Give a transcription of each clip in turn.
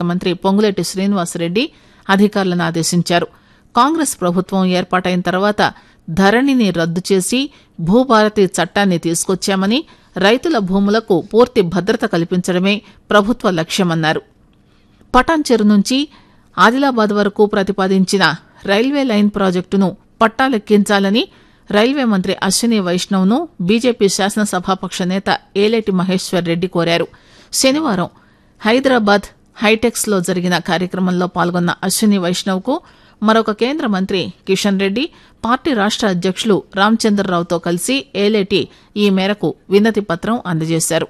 మంత్రి పొంగులేటి శ్రీనివాసరెడ్డి అధికారులను ఆదేశించారు కాంగ్రెస్ ప్రభుత్వం ఏర్పాటైన తర్వాత ధరణిని రద్దు చేసి భూభారతి చట్టాన్ని తీసుకొచ్చామని రైతుల భూములకు పూర్తి భద్రత కల్పించడమే ప్రభుత్వ లక్ష్యమన్నారు పటాన్చెరు నుంచి ఆదిలాబాద్ వరకు ప్రతిపాదించిన రైల్వే లైన్ ప్రాజెక్టును పట్టాలెక్కించాలని రైల్వే మంత్రి అశ్విని వైష్ణవ్ను బీజేపీ శాసనసభాపక్ష నేత ఏలేటి మహేశ్వర్ రెడ్డి కోరారు శనివారం హైదరాబాద్ హైటెక్స్ లో జరిగిన కార్యక్రమంలో పాల్గొన్న అశ్విని వైష్ణవ్కు మరొక కేంద్ర మంత్రి కిషన్ రెడ్డి పార్టీ రాష్ట అధ్యక్షులు రామచంద్రరావుతో కలిసి ఏలేటి ఈ మేరకు వినతి పత్రం అందజేశారు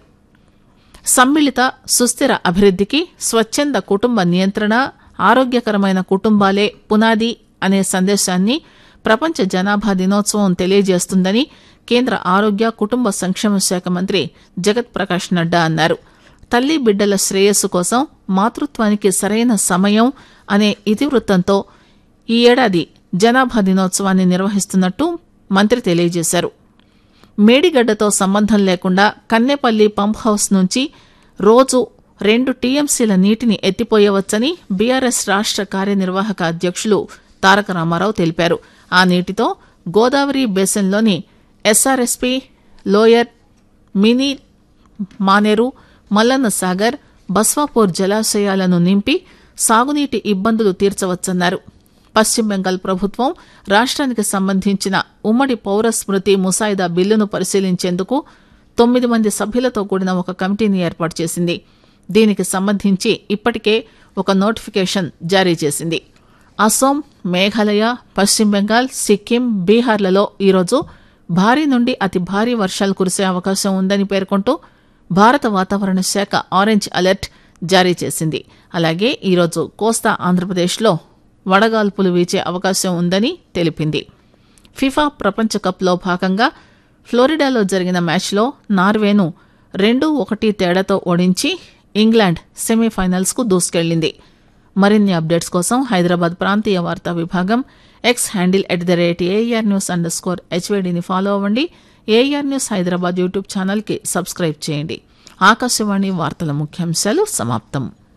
సమ్మిళిత సుస్థిర అభివృద్ధికి స్వచ్ఛంద కుటుంబ నియంత్రణ ఆరోగ్యకరమైన కుటుంబాలే పునాది అనే సందేశాన్ని ప్రపంచ జనాభా దినోత్సవం తెలియజేస్తుందని కేంద్ర ఆరోగ్య కుటుంబ సంక్షేమ శాఖ మంత్రి జగత్ ప్రకాష్ నడ్డా అన్నారు తల్లి బిడ్డల శ్రేయస్సు కోసం మాతృత్వానికి సరైన సమయం అనే ఇతివృత్తంతో ఈ ఏడాది జనాభా దినోత్సవాన్ని నిర్వహిస్తున్నట్టు మంత్రి తెలియజేశారు మేడిగడ్డతో సంబంధం లేకుండా కన్నెపల్లి పంప్ హౌస్ నుంచి రోజు రెండు టీఎంసీల నీటిని ఎత్తిపోయవచ్చని బీఆర్ఎస్ రాష్ట కార్యనిర్వాహక అధ్యక్షులు తారక రామారావు తెలిపారు ఆ నీటితో గోదావరి బేసిన్లోని SRSP lower mini Maneru Mallanna Sagar Baswapur జలాశయాలను నింపి సాగునీటి ఇబ్బందులు తీర్చవచ్చన్నారు పశ్చిమ బెంగాల్ ప్రభుత్వం రాష్ట్రానికి సంబంధించిన ఉమ్మడి పౌర స్మృతి ముసాయిదా బిల్లును పరిశీలించేందుకు తొమ్మిది మంది సభ్యులతో కూడిన ఒక కమిటీని ఏర్పాటు చేసింది దీనికి సంబంధించి ఇప్పటికే ఒక నోటిఫికేషన్ జారీ చేసింది అసోం మేఘాలయ పశ్చిమ బెంగాల్ సిక్కిం బీహార్లలో ఈరోజు భారీ నుండి అతి భారీ వర్షాలు కురిసే అవకాశం ఉందని పేర్కొంటూ భారత వాతావరణ శాఖ ఆరెంజ్ అలర్ట్ జారీ చేసింది అలాగే ఈరోజు కోస్తా ఆంధ్రప్రదేశ్లో వడగాల్పులు వీచే అవకాశం ఉందని తెలిపింది ఫిఫా ప్రపంచ కప్లో భాగంగా ఫ్లోరిడాలో జరిగిన మ్యాచ్లో నార్వేను రెండు ఒకటి తేడాతో ఓడించి ఇంగ్లాండ్ సెమీఫైనల్స్కు దూసుకెళ్లింది మరిన్ని అప్డేట్స్ కోసం హైదరాబాద్ ప్రాంతీయ వార్తా విభాగం X handle at the rate AR news underscore హెచ్వేడిని ఫాలో అవ్వండి ఏఆర్ న్యూస్ హైదరాబాద్ యూట్యూబ్ ఛానల్కి సబ్స్క్రైబ్ చేయండి ఆకాశవాణి వార్తల ముఖ్యాంశాలు సమాప్తం